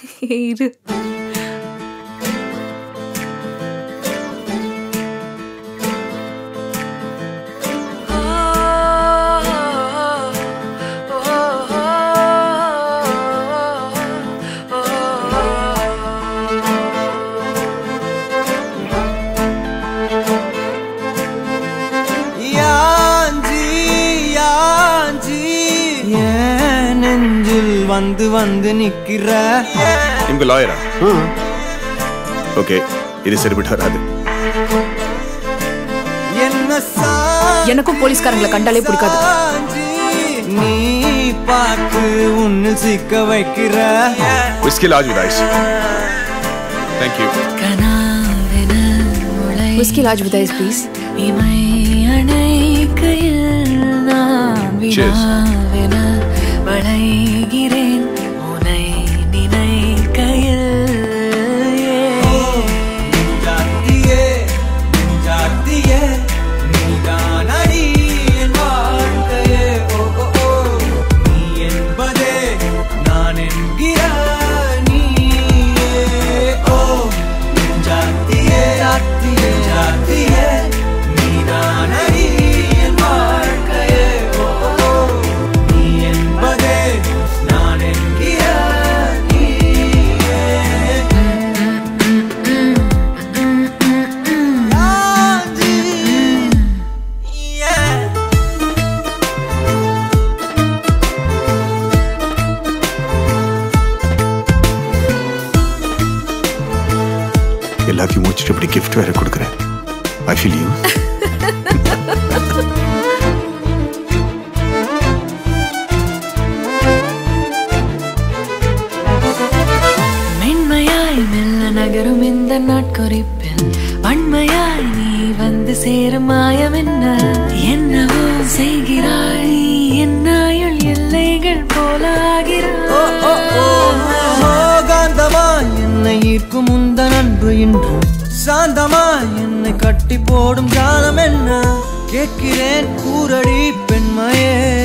இரு யாஞ்சி யாஞ்சி ஏன் நெஞ்சில் வந்து வந்து நிக்கிற ನಿಮ್ಗೆ ಲಾಯರಾ ಓಕೆ ಇದು ಸರಿಬಿಟ್ಟು வராது என்ன சா எனக்கும் போலீஸ்காரங்களை கண்டாலே பிடிக்காது சாஞ்சி நீ பார்த்து உன்னு சிக்க வைக்கிற whisky large with ice thank you கனாவென முளை whisky large with ice please இமை அணைக்கையில் நான் Cheers. வினாவென வளைகிறேன் உனை நினைக்கையில் ஜாத்தியே ஜாத்தியே நீதான் அடி என் வாழ்க்கையே ஓ ஓ ஓ நீ என்பதே நான் என்கிற நீயே ஓ ஜாத்தியே ஜாத்தியே ஜாத்தியே நீதான் அடி என் வாழ்க்கையே ஓ ஓ ஓ நீ என்பதே நான் என்கிற நீயே Yeah. எல்லாத்தையும் முடிச்சுட்டு இப்படி கிஃப்ட் வேற கொடுக்குறேன் ஐ ஃபீல் யூ மென்மையாய் மெல்ல நகரும் இந்த நாட்குறிப்பில் வன்மையாய் நீ வந்து சேரும் மாயம் என்ன என்னவோ செய்கிறாய் நீ என்னாயுள் எல்லைகள் போலாகிறாய் காந்தமா என்னை ஈர்க்கும் உந்தன் அன்பு இன்று சாந்தமா என்னை கட்டி போடும் ஜாலம் என்ன கேட்கிறேன் கூரடி பெண்மையே